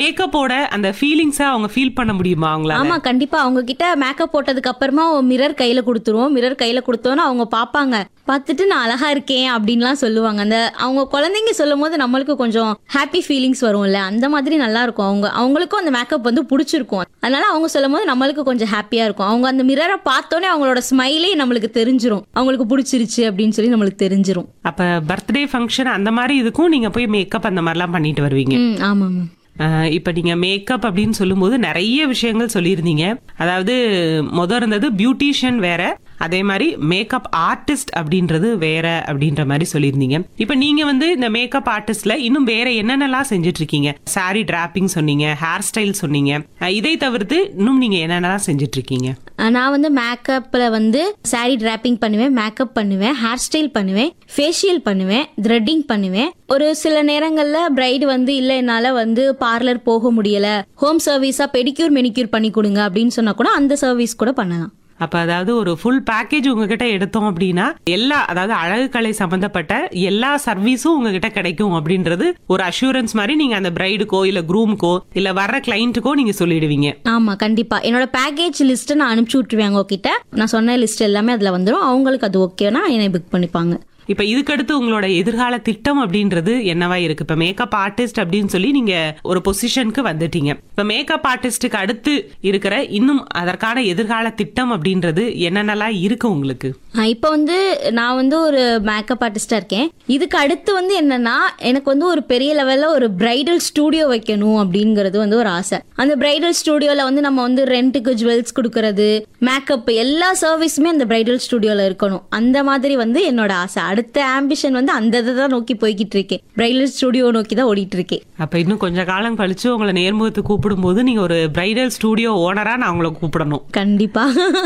மேக்கப்போட அந்த ஃபீலிங்ஸ அவங்க ஃபீல் பண்ண முடியுமா அவங்களால ஆமா கண்டிப்பா அவங்க கிட்ட மேக்கப் போட்டதுக்கு அப்புறமா மிரர் கையில கொடுத்துருவோம் மிரர் கையில கொடுத்தோன்னா அவங்க பாப்பாங்க பார்த்துட்டு நான் அழகா இருக்கேன் அப்படின்லாம் சொல்லுவாங்க அந்த அவங்க குழந்தைங்க சொல்லும் போது நம்மளுக்கு கொஞ்சம் ஹாப்பி ஃபீலிங்ஸ் வரும்ல அந்த மாதிரி நல்லா இருக்கும் அவங்க அவங்களுக்கும் அந்த மேக்கப் வந்து பிடிச்சிருக்கும் அதனால அவங்க சொல்லும் போது நம்மளுக்கு கொஞ்சம் ஹாப்பியா இருக்கும் அவங்க அந்த மிரரை பார்த்தோன்னே அவங்களோட ஸ்மைலே நம்மளுக்கு தெரிஞ்சிரும் அவங்களுக்கு பிடிச்சிருச்சு அப்படின்னு சொல்லி நம்மளுக்கு தெரிஞ்சிரும் அப்ப பர்த்டே ஃபங்க்ஷன் அந்த மாதிரி இதுக்கும் நீங்க போய் மேக்கப் அந்த மாதிரிலாம் பண்ணிட்டு வருவீங்க ம் ஆமா மேம் அஹ் இப்ப நீங்க மேக்கப் அப்படின்னு சொல்லும்போது நிறைய விஷயங்கள் சொல்லியிருந்தீங்க அதாவது முத இருந்தது பியூட்டிஷியன் வேற அதே மாதிரி மேக்கப் ஆர்டிஸ்ட் அப்படின்றது வேற அப்படின்ற மாதிரி சொல்லியிருந்தீங்க இப்ப நீங்க வந்து இந்த மேக்கப் ஆர்டிஸ்ட்ல இன்னும் வேற என்னென்னலாம் செஞ்சுட்டு இருக்கீங்க சாரி டிராப்பிங் சொன்னீங்க ஹேர் ஸ்டைல் சொன்னீங்க அஹ் இதை தவிர்த்து இன்னும் நீங்க என்னென்னலாம் செஞ்சுட்டு இருக்கீங்க அஹ் நான் வந்து மேக்கப்பில் வந்து saree டிராப்பிங் பண்ணுவேன் மேக்கப் பண்ணுவேன் ஹேர் ஸ்டைல் பண்ணுவேன் ஃபேஷியல் பண்ணுவேன் த்ரெட்டிங் பண்ணுவேன் ஒரு சில நேரங்களில் பிரைடு வந்து இல்லை என்னால் வந்து பார்லர் போக முடியல ஹோம் சர்வீஸாக பெடிக்யூர் மெனிக்யூர் பண்ணி கொடுங்க அப்படின்னு சொன்னா கூட அந்த சர்வீஸ் கூட பண்ணலாம் அப்ப அதாவது ஒரு ஃபுல் பேக்கேஜ் உங்ககிட்ட எடுத்தோம் அப்படின்னா எல்லா அதாவது அழகு கலை சம்பந்தப்பட்ட எல்லா சர்வீஸும் உங்ககிட்ட கிடைக்கும் அப்படின்றது ஒரு அஷூரன்ஸ் மாதிரி நீங்க அந்த பிரைடுக்கோ இல்ல குரூமுக்கோ இல்ல வர்ற கிளைண்ட்டுக்கோ நீங்க சொல்லிடுவீங்க ஆமா கண்டிப்பா என்னோட பேக்கேஜ் லிஸ்ட்டை நான் அனுப்பிச்சு விட்டுருவேன் உங்ககிட்ட நான் சொன்ன லிஸ்ட் எல்லாமே அதில் வந்துடும் அவங்களுக்கு அது ஓகேனா என்னை புக் பண்ணிப்பாங்க இப்ப இதுக்கடுத்து உங்களோட எதிர்கால திட்டம் அப்படின்றது என்னவா இருக்கு இப்ப மேக்கப் ஆர்டிஸ்ட் அப்படின்னு சொல்லி நீங்க ஒரு பொசிஷனுக்கு வந்துட்டீங்க இப்ப மேக்கப் ஆர்டிஸ்டுக்கு அடுத்து இருக்கிற இன்னும் அதற்கான எதிர்கால திட்டம் அப்படின்றது என்னென்னலாம் இருக்கு உங்களுக்கு இப்போ வந்து நான் வந்து ஒரு மேக்கப் ஆர்டிஸ்டா இருக்கேன் இதுக்கு அடுத்து வந்து என்னன்னா எனக்கு வந்து ஒரு பெரிய லெவல்ல ஒரு பிரைடல் ஸ்டூடியோ வைக்கணும் அப்படிங்கிறது வந்து ஒரு ஆசை அந்த பிரைடல் ஸ்டூடியோல வந்து நம்ம வந்து ரெண்ட்டுக்கு ஜுவல்ஸ் கொடுக்கறது மேக்கப் எல்லா சர்வீஸுமே அந்த பிரைடல் ஸ்டூடியோல இருக்கணும் அந்த மாதிரி வந்து என்னோட ஆசை அடுத்த ஆம்பிஷன் வந்து அந்த இதை தான் நோக்கி போய்கிட்டு இருக்கேன் பிரைடல் ஸ்டூடியோ நோக்கி தான் ஓடிட்டு இருக்கேன் அப்ப இன்னும் கொஞ்ச காலம் கழிச்சு உங்களை நேர்முகத்துக்கு கூப்பிடும்போது நீங்க ஒரு பிரைடல் ஸ்டூடியோ ஓனரா நான் உங்களை கூப்பிடணும் கண்டிப்பா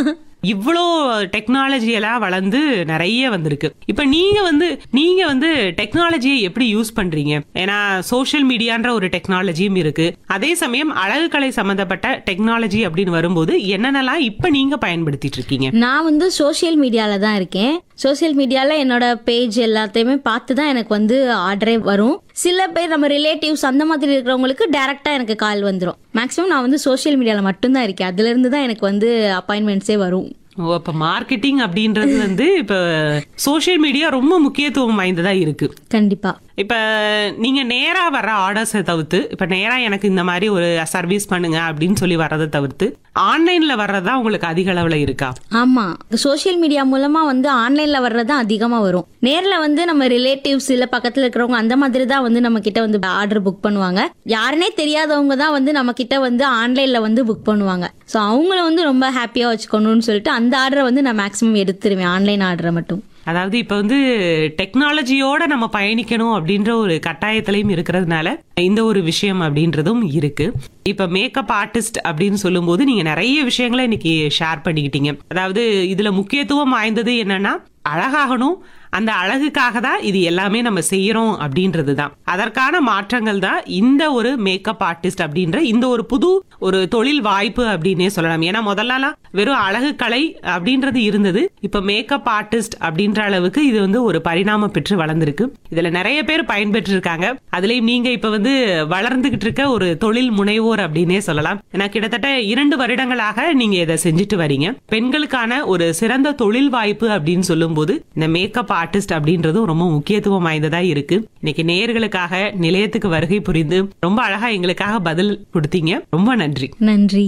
இவ்வளோ டெக்னாலஜி எல்லாம் வளர்ந்து நிறைய வந்திருக்கு இப்ப நீங்க வந்து நீங்க வந்து டெக்னாலஜியை எப்படி யூஸ் பண்றீங்க ஏன்னா சோஷியல் மீடியான்ற ஒரு டெக்னாலஜியும் இருக்கு அதே சமயம் அழகுக்கலை சம்பந்தப்பட்ட டெக்னாலஜி அப்படின்னு வரும்போது என்னென்னலாம் இப்ப நீங்க பயன்படுத்திட்டு இருக்கீங்க நான் வந்து சோஷியல் மீடியால தான் இருக்கேன் சோஷியல் மீடியால என்னோட பேஜ் எல்லாத்தையுமே பார்த்து தான் எனக்கு வந்து ஆர்டரே வரும் சில பேர் நம்ம ரிலேட்டிவ்ஸ் அந்த மாதிரி இருக்கிறவங்களுக்கு டைரக்டா எனக்கு கால் வந்துடும் மேக்ஸிமம் நான் வந்து சோஷியல் மீடியால மட்டும்தான் இருக்கேன் அதுல இருந்து தான் எனக்கு வந்து அப்பாயின்மெண்ட்ஸே வரும் ஓ அப்ப மார்க்கெட்டிங் அப்படின்றது வந்து இப்ப சோஷியல் மீடியா ரொம்ப முக்கியத்துவம் வாய்ந்ததா இருக்கு கண்டிப்பா இப்ப நீங்க நேரா வர்ற ஆர்டர்ஸை தவிர்த்து இப்ப நேரா எனக்கு இந்த மாதிரி ஒரு சர்வீஸ் பண்ணுங்க அப்படின்னு சொல்லி வர்றதை தவிர்த்து ஆன்லைன்ல வர்றதா உங்களுக்கு அதிக அளவுல இருக்கா ஆமா சோஷியல் மீடியா மூலமா வந்து ஆன்லைன்ல வர்றது அதிகமா வரும் நேர்ல வந்து நம்ம ரிலேட்டிவ்ஸ் இல்ல பக்கத்துல இருக்கிறவங்க அந்த மாதிரி தான் வந்து நம்ம கிட்ட வந்து ஆர்டர் புக் பண்ணுவாங்க யாருனே தெரியாதவங்க தான் வந்து நம்ம கிட்ட வந்து ஆன்லைன்ல வந்து புக் பண்ணுவாங்க ஸோ அவங்கள வந்து ரொம்ப ஹாப்பியா வச்சுக்கணும்னு சொல்லிட்டு அந்த ஆர்டரை வந்து நான் மேக்ஸிமம் எடுத்துருவேன் ஆன்லைன் ஆர்டரை மட்டும் அதாவது இப்ப வந்து டெக்னாலஜியோட நம்ம பயணிக்கணும் அப்படின்ற ஒரு கட்டாயத்திலையும் இருக்கிறதுனால இந்த ஒரு விஷயம் அப்படின்றதும் இருக்கு இப்ப மேக்கப் ஆர்டிஸ்ட் அப்படின்னு சொல்லும்போது நீங்க நிறைய விஷயங்களை இன்னைக்கு ஷேர் பண்ணிக்கிட்டீங்க அதாவது இதுல முக்கியத்துவம் வாய்ந்தது என்னன்னா அழகாகணும் அந்த அழகுக்காக தான் இது எல்லாமே நம்ம செய்யறோம் அப்படின்றது தான் அதற்கான மாற்றங்கள் தான் இந்த ஒரு மேக்கப் ஆர்டிஸ்ட் அப்படின்ற இந்த ஒரு புது ஒரு தொழில் வாய்ப்பு அப்படின்னே சொல்லலாம் ஏன்னா முதல்லலாம் வெறும் அழகு கலை அப்படின்றது இருந்தது இப்ப மேக்கப் ஆர்டிஸ்ட் அப்படின்ற அளவுக்கு இது வந்து ஒரு பரிணாமம் பெற்று வளர்ந்திருக்கு இதுல நிறைய பேர் பயன்பெற்று இருக்காங்க அதுலயும் நீங்க இப்ப வந்து வளர்ந்துகிட்டு இருக்க ஒரு தொழில் முனைவோர் அப்படின்னே சொல்லலாம் ஏன்னா கிட்டத்தட்ட இரண்டு வருடங்களாக நீங்க இதை செஞ்சுட்டு வரீங்க பெண்களுக்கான ஒரு சிறந்த தொழில் வாய்ப்பு அப்படின்னு சொல்லும்போது இந்த மேக்கப் ஆர்டிஸ்ட் அப்படின்றதும் ரொம்ப முக்கியத்துவம் வாய்ந்ததா இருக்கு இன்னைக்கு நேயர்களுக்காக நிலையத்துக்கு வருகை புரிந்து ரொம்ப அழகா எங்களுக்காக பதில் கொடுத்தீங்க ரொம்ப நன்றி நன்றி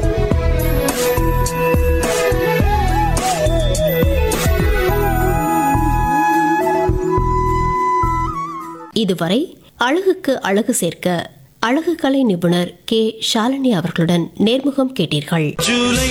இதுவரை அழகுக்கு அழகு சேர்க்க அழகு கலை நிபுணர் கே ஷாலினி அவர்களுடன் நேர்முகம் கேட்டீர்கள் ஜூலை